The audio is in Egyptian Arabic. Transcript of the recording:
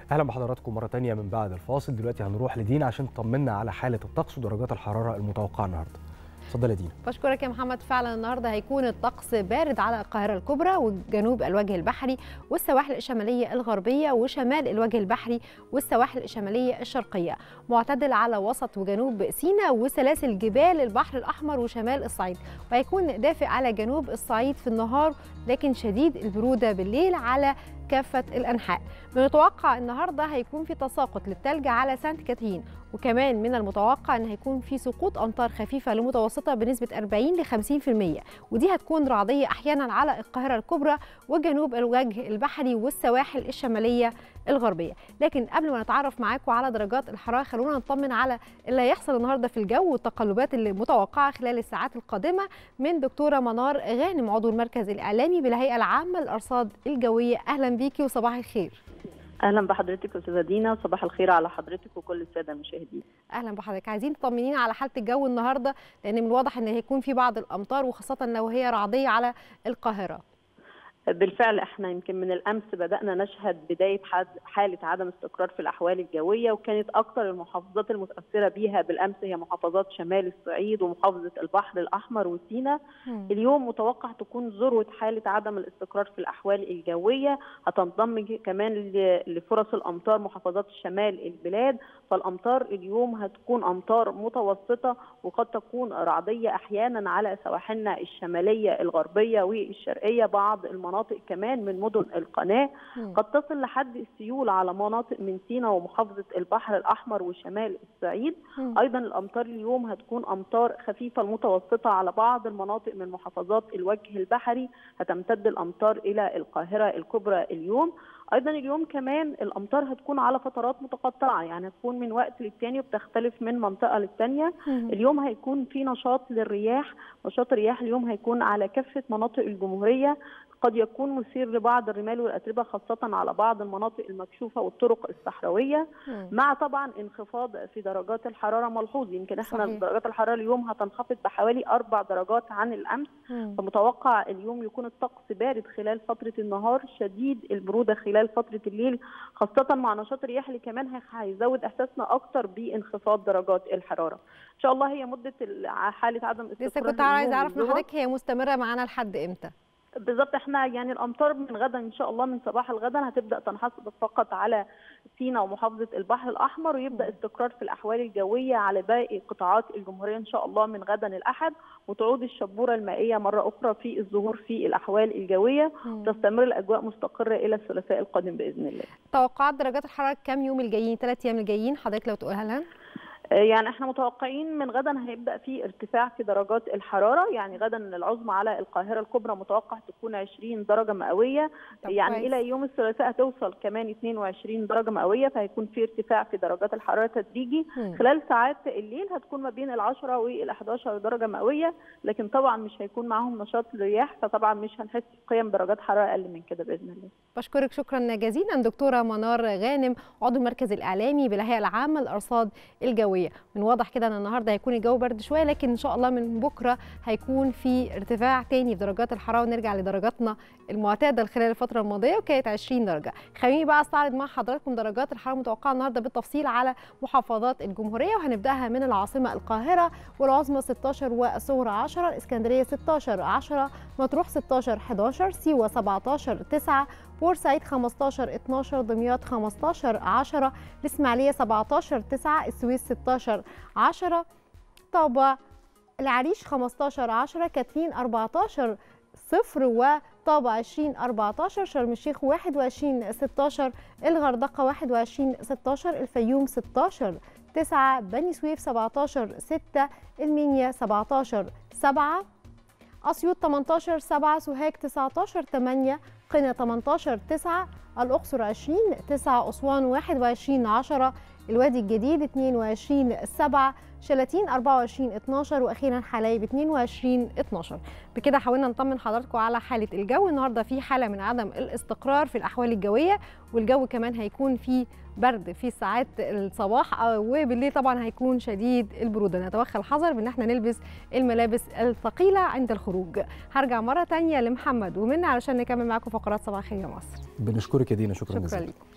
اهلا بحضراتكم مره تانية من بعد الفاصل دلوقتي هنروح لدينا عشان تطمنا على حاله الطقس ودرجات الحراره المتوقعه النهارده اتفضل يا دينا بشكرك يا محمد فعلا النهارده هيكون الطقس بارد على القاهره الكبرى وجنوب الوجه البحري والسواحل الشماليه الغربيه وشمال الوجه البحري والسواحل الشماليه الشرقيه معتدل على وسط وجنوب سيناء وسلاسل جبال البحر الاحمر وشمال الصعيد وهيكون دافئ على جنوب الصعيد في النهار لكن شديد البروده بالليل على كافة الأنحاء بنتوقع النهاردة هيكون في تساقط للتلج على سانت كاترين وكمان من المتوقع أن هيكون في سقوط أمطار خفيفة لمتوسطة بنسبة 40 ل 50% ودي هتكون رعدية أحيانا على القاهرة الكبرى وجنوب الوجه البحري والسواحل الشمالية الغربية لكن قبل ما نتعرف معاكم على درجات الحرارة خلونا نطمن على اللي هيحصل النهاردة في الجو والتقلبات اللي متوقعة خلال الساعات القادمة من دكتورة منار غانم عضو المركز الإعلامي بالهيئة العامة للأرصاد الجوية أهلا بيكي وصباح الخير اهلا بحضرتك استاذه دينا وصباح الخير على حضرتك وكل الساده المشاهدين اهلا بحضرتك عايزين تطمنينا على حاله الجو النهارده لان من الواضح ان هيكون في بعض الامطار وخاصه لو هي رعديه على القاهره بالفعل احنا يمكن من الامس بدانا نشهد بدايه حاله عدم استقرار في الاحوال الجويه وكانت اكثر المحافظات المتاثره بيها بالامس هي محافظات شمال الصعيد ومحافظه البحر الاحمر وسيناء اليوم متوقع تكون ذروه حاله عدم الاستقرار في الاحوال الجويه هتنضم كمان لفرص الامطار محافظات شمال البلاد فالامطار اليوم هتكون امطار متوسطه وقد تكون رعديه احيانا على سواحلنا الشماليه الغربيه والشرقيه بعض المناطق كمان من مدن القناه قد تصل لحد السيول على مناطق من سيناء ومحافظه البحر الاحمر وشمال الصعيد ايضا الامطار اليوم هتكون امطار خفيفه المتوسطه على بعض المناطق من محافظات الوجه البحري هتمتد الامطار الى القاهره الكبرى اليوم ايضا اليوم كمان الامطار هتكون على فترات متقطعه يعني هتكون من وقت للتاني وبتختلف من منطقه للتانيه اليوم هيكون في نشاط للرياح نشاط الرياح اليوم هيكون على كافه مناطق الجمهوريه قد يكون مثير لبعض الرمال والاتربه خاصه على بعض المناطق المكشوفه والطرق الصحراويه مع طبعا انخفاض في درجات الحراره ملحوظ يمكن احنا صحيح. درجات الحراره اليوم هتنخفض بحوالي اربع درجات عن الامس فمتوقع اليوم يكون الطقس بارد خلال فتره النهار شديد البروده خلال فتره الليل خاصه مع نشاط الرياح اللي كمان هيزود احساسنا اكتر بانخفاض درجات الحراره ان شاء الله هي مده حاله عدم استقرار لسه كنت عايزه اعرف من حضرتك هي مستمره معانا لحد امتى بالظبط احنا يعني الامطار من غدا ان شاء الله من صباح الغدا هتبدا تنحصر فقط على سيناء ومحافظه البحر الاحمر ويبدا استقرار في الاحوال الجويه على باقي قطاعات الجمهوريه ان شاء الله من غدا الاحد وتعود الشبوره المائيه مره اخرى في الظهور في الاحوال الجويه وتستمر الاجواء مستقره الى الثلاثاء القادم باذن الله. توقعات درجات الحراره كام يوم الجايين؟ ثلاث ايام الجايين حضرتك لو تقولها لنا؟ يعني احنا متوقعين من غدا هيبدا في ارتفاع في درجات الحراره يعني غدا العظمى على القاهره الكبرى متوقع تكون 20 درجه مئويه يعني كويس. الى يوم الثلاثاء هتوصل كمان 22 درجه مئويه فهيكون في ارتفاع في درجات الحراره تدريجي م. خلال ساعات الليل هتكون ما بين ال10 وال 11 درجه مئويه لكن طبعا مش هيكون معاهم نشاط الرياح فطبعا مش هنحس بقيم درجات حراره اقل من كده باذن الله. بشكرك شكرا جزيلا دكتوره منار غانم عضو المركز الاعلامي بالهيئه العامه للارصاد الجويه من واضح كده ان النهارده هيكون الجو برد شويه لكن ان شاء الله من بكره هيكون في ارتفاع تاني في درجات الحراره ونرجع لدرجاتنا المعتاده خلال الفتره الماضيه وكانت 20 درجه خليني بقى استعرض مع حضراتكم درجات الحراره المتوقعه النهارده بالتفصيل على محافظات الجمهوريه وهنبداها من العاصمه القاهره والعظمى 16 والصغرى 10 الاسكندريه 16 10 مطروح 16 11 سيوه 17 9 بورسعيد 15 12 دمياط 15 10 الاسماعيليه 17 9 السويس 16 10 طابة العريش 15 10 كاترين 14 صفر وطابة 20 14 شرم الشيخ 21 16 الغردقة 21 16 الفيوم 16 9 بني سويف 17 6 المنيا 17 7 أسيوط 18 7 سوهاج 19 8 قنا 18 9 الأقصر 20 9 أسوان 21 10 الوادي الجديد 22 7 شلاتين 24 12 واخيرا حلايب 22 12 بكده حاولنا نطمن حضراتكم على حاله الجو النهارده في حاله من عدم الاستقرار في الاحوال الجويه والجو كمان هيكون فيه برد في ساعات الصباح وبالليل طبعا هيكون شديد البروده نتوخى الحذر بان احنا نلبس الملابس الثقيله عند الخروج هرجع مره ثانيه لمحمد ومنى علشان نكمل معاكم فقرات صباح الخير يا مصر بنشكرك يا دينا شكرا, شكرا جزيلا لكم